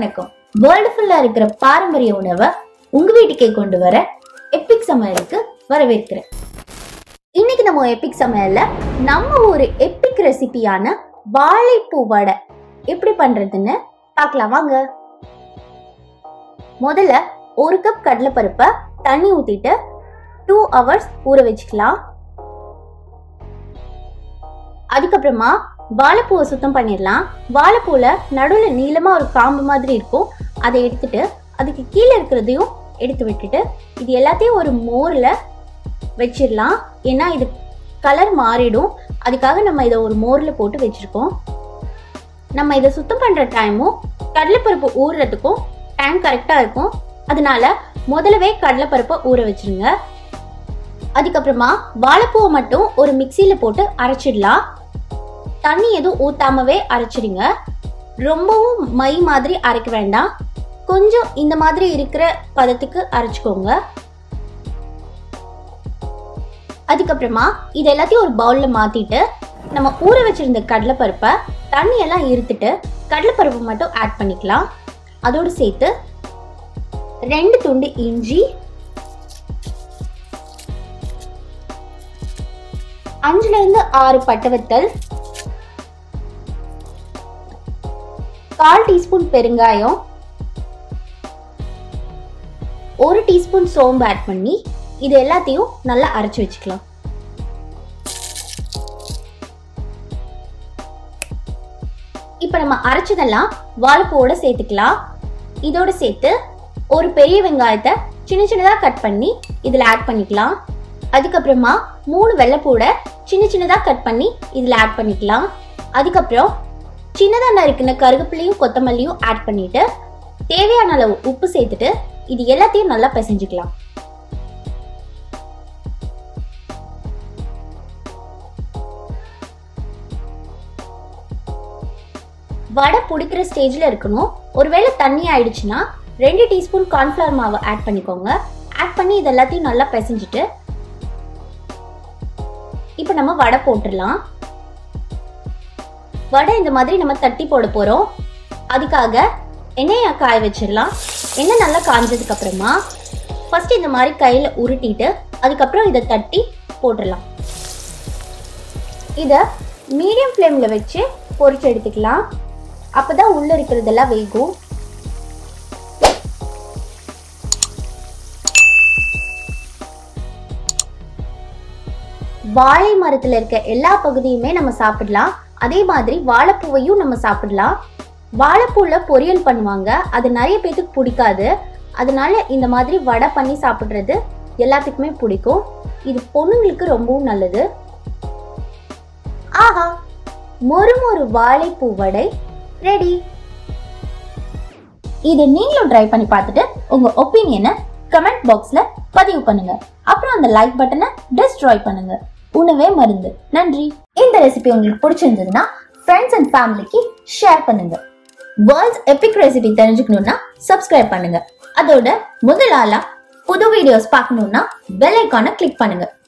வணக்கம் வேர்ல்டு ஃபுல்லா இருக்கிற பாரம்பரிய உணவை உங்க வீட்டுக்கே கொண்டு வர எப்பிக் சமையலுக்கு வரவேற்கிறேன் இன்னைக்கு நம்ம எப்பிக் சமையல்ல நம்ம ஒரு எப்பிக் ரெசிபியான வாழைப்பூ வடை எப்படி பண்றதுன்னு பார்க்கலாம் வாங்க முதல்ல ஒரு கப் கடலைப்பருப்பை தண்ணி ஊத்திட்டு டூ ஹவர்ஸ் ஊற வச்சுக்கலாம் அதுக்கப்புறமா வாழைப்பூவை சுத்தம் பண்ணிடலாம் வாழைப்பூல நடுவில் நீளமா ஒரு காம்பு மாதிரி இருக்கும் அதை எடுத்துட்டு அதுக்கு கீழே இருக்கிறதையும் எடுத்து விட்டுட்டு இது எல்லாத்தையும் ஒரு மோர்ல வச்சிடலாம் ஏன்னா இது கலர் மாறிடும் அதுக்காக நம்ம இதை ஒரு மோர்ல போட்டு வச்சிருக்கோம் நம்ம இதை சுத்தம் பண்ற டைமும் கடலைப்பருப்பு ஊறுறதுக்கும் டைம் கரெக்டா இருக்கும் அதனால முதல்லவே கடலைப்பருப்பை ஊற வச்சிருங்க அதுக்கப்புறமா வாழைப்பூவை மட்டும் ஒரு மிக்சியில போட்டு அரைச்சிடலாம் தண்ணி எதுவும் ஊத்தாமவே அரைச்சிடுங்க ரொம்பவும் மை மாதிரி அரைக்க வேண்டாம் கொஞ்சம் இந்த மாதிரி இருக்கிற பதத்துக்கு அரைச்சிக்கோங்க அதுக்கப்புறமா இது எல்லாத்தையும் ஒரு பவுல்ல மாத்திட்டு நம்ம ஊற வச்சிருந்த கடலைப்பருப்பை தண்ணி எல்லாம் இருத்துட்டு கடலைப்பருப்பு மட்டும் ஆட் பண்ணிக்கலாம் அதோடு சேர்த்து ரெண்டு துண்டு இஞ்சி அஞ்சுல இருந்து ஆறு பட்டவத்தல் கால் டீஸ்பூன் பெருங்காயம் ஒரு டீஸ்பூன் சோம்பு ஆட் பண்ணி இது எல்லாத்தையும் நல்லா அரைச்சு வச்சுக்கலாம் இப்போ நம்ம அரைச்சதெல்லாம் வாழைப்பூவோட சேர்த்துக்கலாம் இதோட சேர்த்து ஒரு பெரிய வெங்காயத்தை சின்ன சின்னதாக கட் பண்ணி இதில் ஆட் பண்ணிக்கலாம் அதுக்கப்புறமா மூணு வெள்ளைப்பூடை சின்ன சின்னதாக கட் பண்ணி இதில் ஆட் பண்ணிக்கலாம் அதுக்கப்புறம் சின்னதாக நறுக்கின கருவேப்பிலையும் கொத்தமல்லியும் ஆட் பண்ணிட்டு தேவையான அளவு உப்பு சேர்த்துட்டு இது எல்லாத்தையும் நல்லா பிசைஞ்சுக்கலாம் வடை பிடிக்கிற ஸ்டேஜில் இருக்கணும் ஒருவேளை தண்ணி ஆயிடுச்சுன்னா ரெண்டு டீஸ்பூன் கார்ன்ஃப்ளவர் மாவு ஆட் பண்ணிக்கோங்க ஆட் பண்ணி இது எல்லாத்தையும் நல்லா பிசைஞ்சிட்டு இப்போ நம்ம வடை போட்டுடலாம் வடை இந்த மாதிரி நம்ம தட்டி போட போறோம் அதுக்காக எண்ணெயை காய வச்சிடலாம் எண்ணெய் நல்லா காஞ்சதுக்கு அப்புறமா ஃபர்ஸ்ட் இந்த மாதிரி கையில உருட்டிட்டு அதுக்கப்புறம் இதை தட்டி போட்டுடலாம் இதை மீடியம் ஃப்ளேம்ல வச்சு பொரிச்சு எடுத்துக்கலாம் அப்பதான் உள்ள இருக்கிறதெல்லாம் வேகும் வாழை மரத்துல இருக்க எல்லா பகுதியுமே நம்ம சாப்பிடலாம் அதே மாதிரி வாழைப்பூவையும் நம்ம சாப்பிடலாம் வாழைப்பூல பொரியல் பண்ணுவாங்க அது நிறைய பேத்துக்கு பிடிக்காது அதனால இந்த மாதிரி வடை பண்ணி சாப்பிடுறது எல்லாத்துக்குமே பிடிக்கும் இது பொண்ணுங்களுக்கு ரொம்பவும் நல்லது ஆஹா மொறு மொறு வாழைப்பூ வடை ரெடி இது நீங்களும் ட்ரை பண்ணி பார்த்துட்டு உங்க ஒப்பீனியனை கமெண்ட் பாக்ஸ்ல பதிவு பண்ணுங்க அப்புறம் அந்த லைக் பட்டனை டிஸ்ட்ராய் பண்ணுங்க உணவே மருந்து நன்றி இந்த ரெசிபி உங்களுக்கு பிடிச்சிருந்ததுன்னா ஃப்ரெண்ட்ஸ் அண்ட் ஃபேமிலிக்கு ஷேர் பண்ணுங்க வேர்ல்ட்ஸ் எபிக் ரெசிபி தெரிஞ்சுக்கணும்னா சப்ஸ்கிரைப் பண்ணுங்க அதோட முதல் ஆளா புது வீடியோஸ் பார்க்கணும்னா பெல் ஐக்கானை கிளிக் பண்ணுங்க